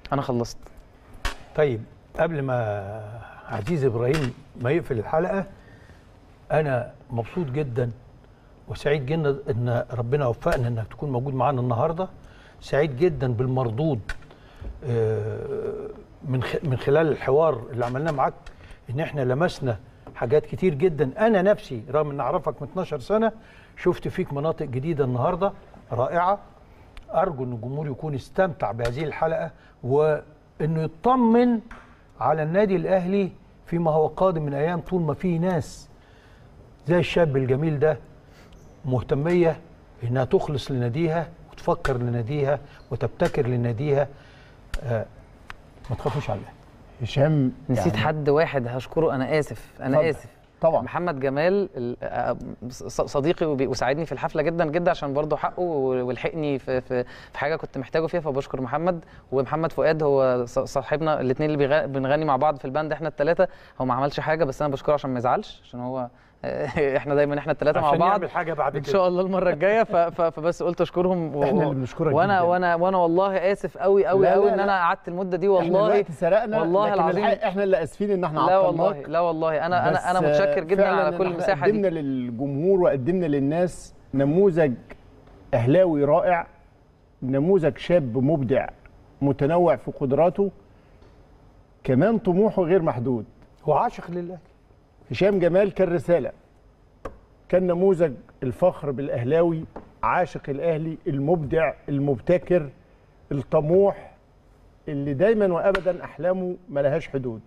انا خلصت طيب قبل ما عزيز ابراهيم ما يقفل الحلقه انا مبسوط جدا وسعيد جدا ان ربنا وفقنا انك تكون موجود معانا النهارده سعيد جدا بالمردود آه، من خ- من خلال الحوار اللي عملناه معاك ان احنا لمسنا حاجات كتير جدا انا نفسي رغم ان اعرفك من 12 سنه شفت فيك مناطق جديده النهارده رائعه ارجو ان الجمهور يكون استمتع بهذه الحلقه وانه يطمن على النادي الاهلي فيما هو قادم من ايام طول ما في ناس زي الشاب الجميل ده مهتميه انها تخلص لناديها وتفكر لناديها وتبتكر لناديها آه ما تخافوش عليها هشام نسيت يعني حد واحد هشكره انا اسف انا اتفضل. اسف طبعا محمد جمال ال- آه، ص- صديقي وبي- وساعدني في الحفله جدا جدا عشان برضه حقه و- ولحقني في في في حاجه كنت محتاجه فيها فبشكر محمد ومحمد فؤاد هو ص- صاحبنا الاثنين اللي بيغ- بنغني مع بعض في الباند احنا الثلاثه هو ما عملش حاجه بس انا بشكره عشان ما يزعلش عشان هو احنا دايما احنا الثلاثه مع عشان بعض يعمل حاجه بعد ان كده شاء الله المره الجايه ف- ف- فبس قلت اشكرهم و- احنا اللي بنشكرك وانا جداً. وانا وانا والله اسف قوي قوي لا، قوي لا، ان لا. انا قعدت المده دي احنا والله الوقت سرقنا والله لكن العظيم. الحقيقة احنا اللي اسفين ان احنا لا والله عطلناك لا والله انا انا انا بس متشكر جدا فعلاً على كل إن إحنا المساحه دي قدمنا للجمهور وقدمنا للناس نموذج اهلاوي رائع نموذج شاب مبدع متنوع في قدراته كمان طموحه غير محدود هو عاشق لله هشام جمال كان رسالة كان نموذج الفخر بالأهلاوي عاشق الأهلي المبدع المبتكر الطموح اللي دايما وأبدا أحلامه ملهاش حدود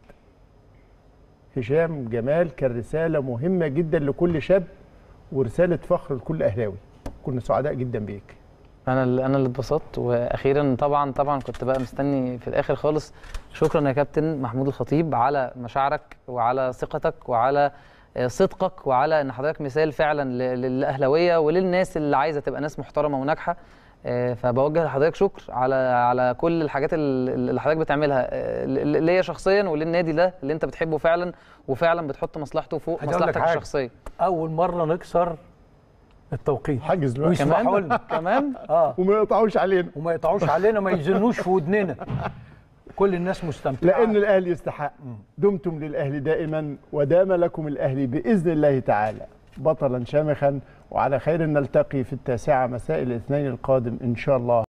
هشام جمال كان رسالة مهمة جدا لكل شاب ورسالة فخر لكل أهلاوي كنا سعداء جدا بيك انا اللي انا اللي اتبسطت واخيرا طبعا طبعا كنت بقى مستني في الاخر خالص شكرا يا كابتن محمود الخطيب على مشاعرك وعلى ثقتك وعلى آه، صدقك وعلى ان حضرتك مثال فعلا ل- للاهلاويه وللناس اللي عايزه تبقى ناس محترمه وناجحه آه، فبوجه لحضرتك شكر على على كل الحاجات ال- اللي حضرتك بتعملها آه، ل- ليا شخصيا وللنادي ده اللي انت بتحبه فعلا وفعلا بتحط مصلحته فوق عايز أقول لك مصلحتك حاجة. الشخصيه اول مره نكسر التوقيت حاجز الوقت ويسمحوا كمان لنا كمان اه وما يقطعوش علينا وما يقطعوش علينا ما يزنوش في ودننا كل الناس مستمتعه لأن الأهلي يستحق دمتم للأهلي دائما ودام لكم الأهلي بإذن الله تعالى بطلا شامخا وعلى خير نلتقي في التاسعة مساء الاثنين القادم إن شاء الله